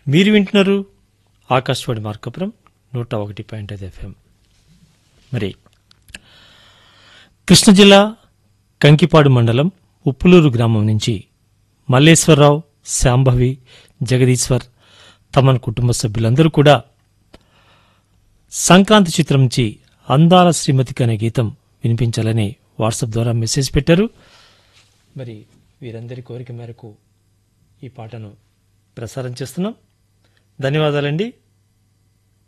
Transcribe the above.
మీరు వింటున్నారు ఆకాశవాణి మార్కపురం నూట ఒకటి పాయింట్ ఐదు ఎఫ్ఎం మరి కృష్ణ జిల్లా కంకిపాడు మండలం ఉప్పులూరు గ్రామం నుంచి మల్లేశ్వరరావు శాంభవి జగదీశ్వర్ తమ కుటుంబ సభ్యులందరూ కూడా సంక్రాంతి చిత్రం నుంచి అందాల శ్రీమతికి అనే గీతం వినిపించాలని వాట్సాప్ ద్వారా మెసేజ్ పెట్టారు మరి వీరందరి కోరిక మేరకు ఈ పాటను ప్రసారం చేస్తున్నాం ధన్యవాదాలండి